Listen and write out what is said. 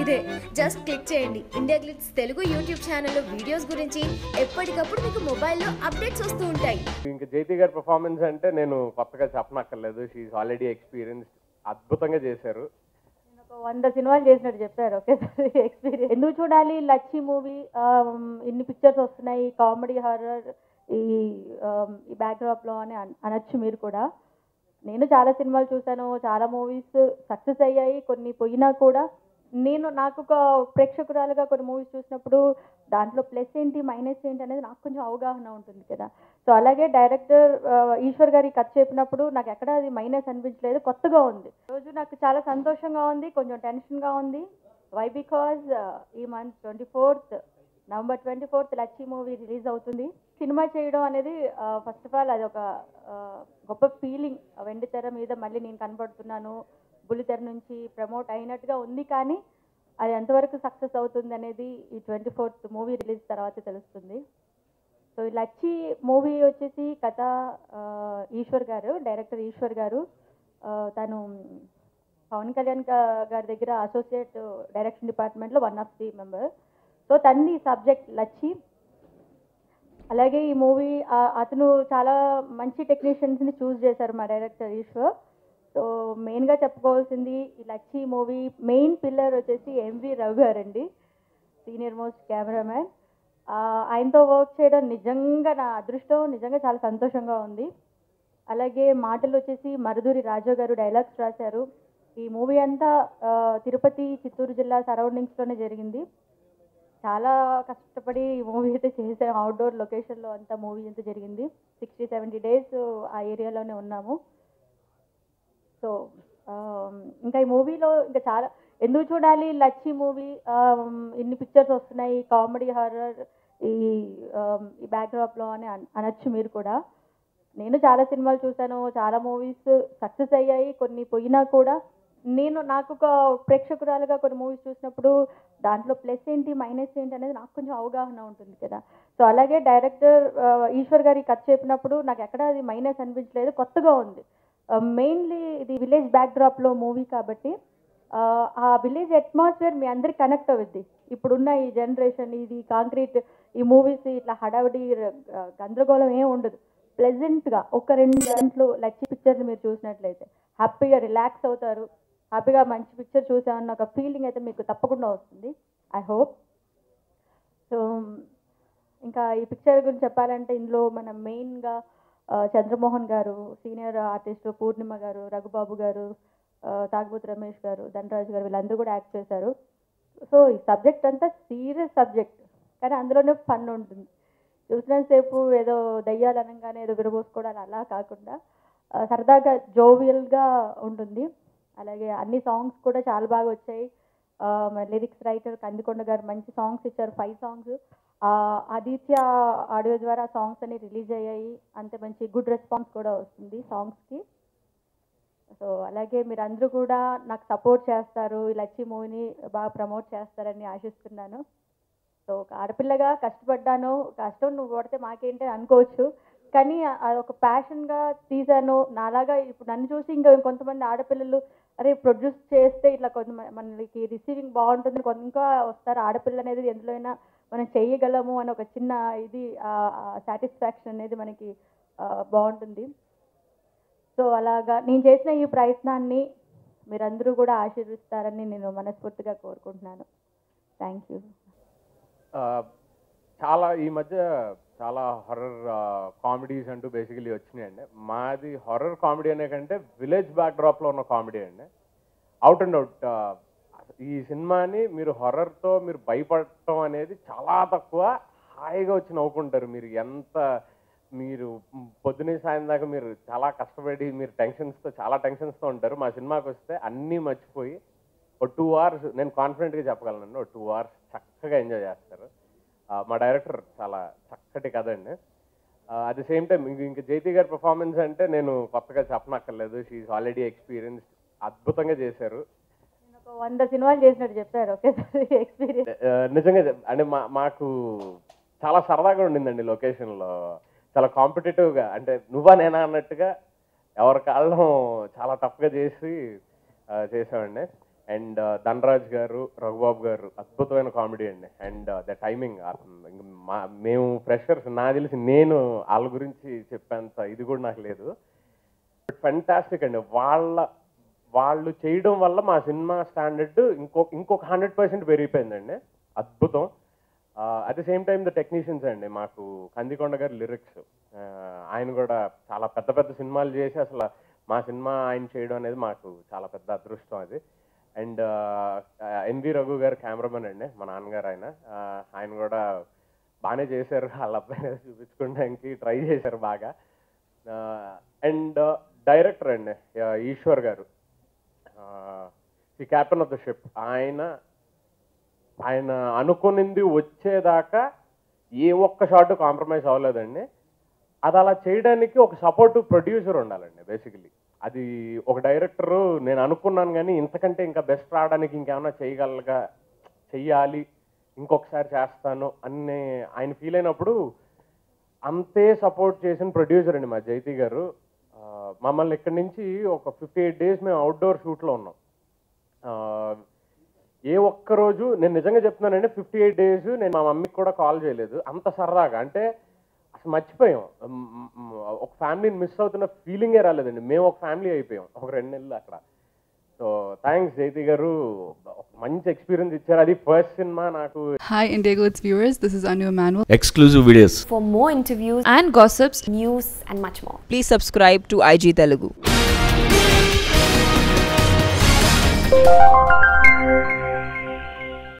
ఇదే just click చేయండి India glitz Telugu YouTube ఛానల్లో వీడియోస్ గురించి ఎప్పటికప్పుడు మీకు మొబైల్లో అప్డేట్స్ వస్తూ ఉంటాయి ఇంకా జైతి గారి పర్ఫార్మెన్స్ అంటే నేను కొత్తగా చెప్పనక్కర్లేదు షీఈ్ ఆల్రెడీ ఎక్స్పీరియన్స్ అద్భుతంగా చేశారు నేను ఒక వంద సినిమాలు చేసినట్టు చెప్పారు ఒకేసారి ఎక్స్పీరియన్స్ ఎందుకు చూడాలి లచ్చి మూవీ ఇన్ని పిక్చర్స్ వస్తున్నాయి కామెడీ హారర్ ఈ um, ఈ బ్యాక్డ్రాప్లో అని అన్- అనొచ్చు మీరు కూడా నేను చాలా సినిమాలు చూశాను చాలా మూవీస్ సక్సెస్ అయ్యాయి కొన్ని పోయినా కూడా నేను నాకు ఒక ప్రేక్షకురాలుగా కొన్ని మూవీస్ చూసినప్పుడు దాంట్లో ప్లస్ ఏంటి మైనస్ ఏంటి అనేది నాకు కొంచెం అవగాహన ఉంటుంది కదా సో అలాగే డైరెక్టర్ ఈశ్వర్ గారి కథ చెప్పినప్పుడు నాకు ఎక్కడ అది మైనస్ అనిపించలేదు కొత్తగా ఉంది రోజు నాకు చాలా సంతోషంగా ఉంది కొంచెం టెన్షన్గా ఉంది వై బికాజ్ ఈ month twenty fourth November twenty fourth Lacchi movie release అవుతుంది సినిమా చేయడం అనేది ఫస్ట్ ఆఫ్ ఆల్ అది ఒక ఆ, గొప్ప ఫీలింగ్ వెండి తెర మీద మళ్ళీ నేను కనబడుతున్నాను బుల్లితెర నుంచి ప్రమోట్ అయినట్టుగా ఉంది కానీ అది ఎంతవరకు సక్సెస్ అవుతుంది అనేది ఈ ట్వంటీ ఫోర్త్ మూవీ రిలీజ్ తర్వాత తెలుస్తుంది సో ఈ లచ్చి మూవీ వచ్చేసి కథ ఆ, ఈశ్వర్ గారు డైరెక్టర్ ఈశ్వర్ గారు ఆ, తను పవన్ కళ్యాణ్ గా- గారి దగ్గర అసోసియేట్ డైరెక్షన్ డిపార్ట్మెంట్లో one of the member so తన్ని సబ్జెక్ట్ లచ్చి అలాగే ఈ మూవీ అతను చాలా మంచి టెక్నీషియన్స్ని చూస్ చేశారు మా డైరెక్టర్ ఈశ్వర్ సో మెయిన్గా చెప్పుకోవాల్సింది ఈ లచ్చి మూవీ మెయిన్ పిల్లర్ వచ్చేసి ఎంవి రవి గారండి సీనియర్ మోస్ట్ కెమెరామ్యాన్ ఆయనతో వర్క్ చేయడం నిజంగా నా అదృష్టం నిజంగా చాలా సంతోషంగా ఉంది అలాగే మాటలు వచ్చేసి మరుదూరి రాజా గారు డైలాగ్స్ రాశారు ఈ మూవీ అంతా ఆ, తిరుపతి చిత్తూరు జిల్లా సరౌండింగ్స్లోనే జరిగింది చాలా కష్టపడి ఈ మూవీ అయితే చేసాం అవుట్డోర్ లొకేషన్లో అంతా మూవీ అంతా జరిగింది సిక్స్టీ సెవెంటీ డేస్ ఆ ఏరియాలోనే ఉన్నాము సో ఇంకా ఈ మూవీలో ఇంకా చాలా ఎందుకు చూడాలి లచ్చి మూవీ ఇన్ని పిక్చర్స్ వస్తున్నాయి కామెడీ హారర్ ఈ um, ఈ బ్యాక్డ్రాప్లో అని అన్- అనొచ్చు మీరు కూడా నేను చాలా సినిమాలు చూశాను చాలా మూవీస్ సక్సెస్ అయ్యాయి కొన్ని పోయినా కూడా నేను నాకు ఒక ప్రేక్షకురాలుగా కొన్ని మూవీస్ చూసినప్పుడు దాంట్లో ప్లస్ ఏంటి మైనస్ ఏంటి అనేది నాకు కొంచెం అవగాహన ఉంటుంది కదా సో అలాగే డైరెక్టర్ ఈశ్వర్ గారి కథ చెప్పినప్పుడు నాకు ఎక్కడ అది మైనస్ అనిపించలేదు కొత్తగా ఉంది మెయిన్లీ ఇది విలేజ్ బ్యాక్డ్రాప్లో మూవీ కాబట్టి ఆ, ఆ విలేజ్ అట్మాస్ఫియర్ మీ అందరికి కనెక్ట్ అవుద్ది ఇప్పుడున్న ఈ జనరేషన్ ఇది కాంక్రీట్ ఈ మూవీస్ ఇట్లా హడావిడి ఆ, గందరగోళం ఏం ఉండదు ప్లెజెంట్గా ఒక రెండు గంటలు లచ్చి పిక్చర్ని మీరు చూసినట్లయితే హ్యాపీగా రిలాక్స్ అవుతారు హ్యాపీగా మంచి పిక్చర్ చూసామన్న ఒక ఫీలింగ్ అయితే మీకు తప్పకుండా వస్తుంది ఐ హోప్ సో ఇంకా ఈ పిక్చర్ గురించి చెప్పాలంటే ఇందులో మనం మెయిన్గా చంద్రమోహన్ గారు సీనియర్ ఆర్టిస్ట్ పూర్ణిమ గారు రఘుబాబు గారు ఆ, తాగుబోతు రమేష్ గారు ధనరాజు గారు వీళ్ళందరూ కూడా యాక్ట్ చేశారు సో ఈ సబ్జెక్ట్ అంతా సీరియస్ సబ్జెక్ట్ కానీ అందులోనే ఫన్ ఉంటుంది చూసినంతసేపు ఏదో దయ్యాలు అనగానే ఏదో విరబోసుకోవడాలు అలా కాకుండా ఆ, సరదాగా జోవియల్గా ఉంటుంది అలాగే అన్ని సాంగ్స్ కూడా చాలా బాగా వచ్చాయి ఆ, మన లిరిక్స్ రైటర్ కందికొండ గారు మంచి సాంగ్స్ ఇచ్చారు ఫైవ్ సాంగ్స్ ఆదిత్య ఆడియో ద్వారా సాంగ్స్ అన్ని రిలీజ్ అయ్యాయి అంతే మంచి గుడ్ రెస్పాన్స్ కూడా వస్తుంది సాంగ్స్కి సో అలాగే మీరు అందరూ కూడా నాకు సపోర్ట్ చేస్తారు ఈ లచ్చి మూవీని బాగా ప్రమోట్ చేస్తారని ఆశిస్తున్నాను సో ఒక ఆడపిల్లగా కష్టపడ్డాను కష్టం నువ్వు కొడితే మాకేంటి అని అనుకోవచ్చు కానీ అది ఒక ప్యాషన్గా తీశాను నాలాగా ఇప్పుడు నన్ను చూసి ఇంకా కొంతమంది ఆడపిల్లలు అరే ప్రొడ్యూస్ చేస్తే ఇట్లా కొంత మనకి రిసీవింగ్ బాగుంటుంది కొంత ఇంకా వస్తారు ఆడపిల్ల అనేది ఎందులో అయినా మనం చేయగలము అని ఒక చిన్న ఇది సాటిస్ఫాక్షన్ అనేది మనకి ఆ, బాగుంటుంది సో అలాగా నేను చేసిన ఈ ప్రయత్నాన్ని మీరందరూ కూడా ఆశీర్విస్తారని నేను మనస్ఫూర్తిగా కోరుకుంటున్నాను థ్యాంక్ యూ ఆ, చాలా ఈ మధ్య చాలా హర్రర్ కామెడీస్ అంటూ బేసికలీ వచ్చినాయండి మాది హర్రర్ కామెడీ అనే కంటే విలేజ్ బ్యాక్డ్రాప్లో ఉన్న కామెడీ అండి అవుట్ అండ్ అవుట్ ఈ సినిమాని మీరు హర్రర్తో మీరు భయపడటం అనేది చాలా తక్కువ హాయిగా వచ్చి నవ్వుకుంటారు మీరు ఎంత మీరు పొద్దునే సాయం దాకా మీరు చాలా కష్టపడి మీరు టెన్షన్స్తో చాలా టెన్షన్స్తో ఉంటారు మా సినిమాకి వస్తే అన్నీ మర్చిపోయి ఒక టూ అవర్స్ నేను కాన్ఫిడెంట్గా చెప్పగలను ఒక టూ అవర్స్ చక్కగా ఎంజాయ్ చేస్తారు ఆ, మా డైరెక్టర్ చాలా చక్కటి కథ అండి అట్ ద సేమ్ టైం ఇంకా జైతి గారి పర్ఫార్మెన్స్ అంటే నేను కొత్తగా చెప్పనక్కర్లేదు షీఈ్ ఆల్రెడీ ఎక్స్పీరియన్స్డ్ అద్భుతంగా చేశారు నేను ఒక వంద సినిమాలు చేసినట్టు చెప్పారు ఒకేసారి ఎక్స్పీరియన్స్ ఆ, నిజంగా చెప్- అంటే మా మాకు చాలా సరదాగా ఉండిందండి లొకేషన్లో చాలా కాంపిటేటివ్గా అంటే నువ్వా నేనా అన్నట్టుగా ఎవరి కాళ్ళం చాలా టఫ్గా చేసి ఆ, చేసామండి అండ్ ధనరాజ్ గారు రఘుబాబు గారు అద్భుతమైన కామెడీ అండి అండ్ ద టైమింగ్ మా మేము ఫ్రెషర్స్ నాకు తెలిసి నేను వాళ్ళ గురించి చెప్పేంత ఇది కూడా నాకు లేదు ఫెంటాస్టిక్ అండి వాళ్ళ వాళ్ళు చేయడం వల్ల మా సినిమా స్టాండర్డ్ ఇంకొక ఇంకొక హండ్రెడ్ పర్సెంట్ పెరిగిపోయిందండి అద్భుతం at the same time the technicians అండి మాకు కందికొండ గారి లిరిక్స్ ఆయన కూడా చాలా పెద్ద పెద్ద సినిమాలు చేసి అసలు మా సినిమా ఆయన చేయడం అనేది మాకు చాలా పెద్ద అదృష్టం అది అండ్ ఎన్వి రఘు గారు కెమెరామెన్ అండి మా నాన్నగారు ఆయన ఆ, ఆయన కూడా బాగానే చేశారు వాళ్ళ అబ్బాయి చూపించుకోవడానికి ట్రై చేశారు బాగా అండ్ డైరెక్టర్ అండి ఆ, ఈశ్వర్ గారు the captain of the ship ఆయన ఆయన అనుకునింది వచ్చేదాకా ఏ ఒక్క షాట్ కాంప్రమైజ్ అవ్వలేదండి అది అలా చేయడానికి ఒక సపోర్టివ్ ప్రొడ్యూసర్ ఉండాలండి బేసికలీ అది ఒక డైరెక్టర్ నేను అనుకున్నాను కానీ ఇంతకంటే ఇంకా బెస్ట్ రావడానికి ఇంకేమైనా చేయగలగా చెయ్యాలి ఇంకొకసారి చేస్తాను అనే ఆయన ఫీల్ అయినప్పుడు అంతే సపోర్ట్ చేసిన ప్రొడ్యూసర్ అండి మా జైతి గారు ఆ, మమ్మల్ని ఇక్కడి నుంచి ఒక ఫిఫ్టీ ఎయిట్ డేస్ మేము అవుట్డోర్ షూట్లో ఉన్నాం ఆ, ఏ ఒక్క రోజు నేను నిజంగా చెప్తున్నానండి ఫిఫ్టీ ఎయిట్ డేస్ నేను మా మమ్మీకి కూడా కాల్ చేయలేదు అంత సరదాగా అంటే అసలు మర్చిపోయాం మ్, మ్, ఒక ఫ్యామిలీని మిస్ అవుతున్న ఫీలింగే రాలేదండి మేము ఒక ఫ్యామిలీ అయిపోయాం ఒక రెండు నెలలు అక్కడ సో థ్యాంక్స్ జైతి గారు ఒక మంచి ఎక్స్పీరియన్స్ ఇచ్చారు అది ఫస్ట్ సినిమా నాకు Hi, Indigo, its viewers. This is Anu Emanuel. exclusive videos. For more interviews, and gossips, news, and much more. please subscribe to IG Telugu.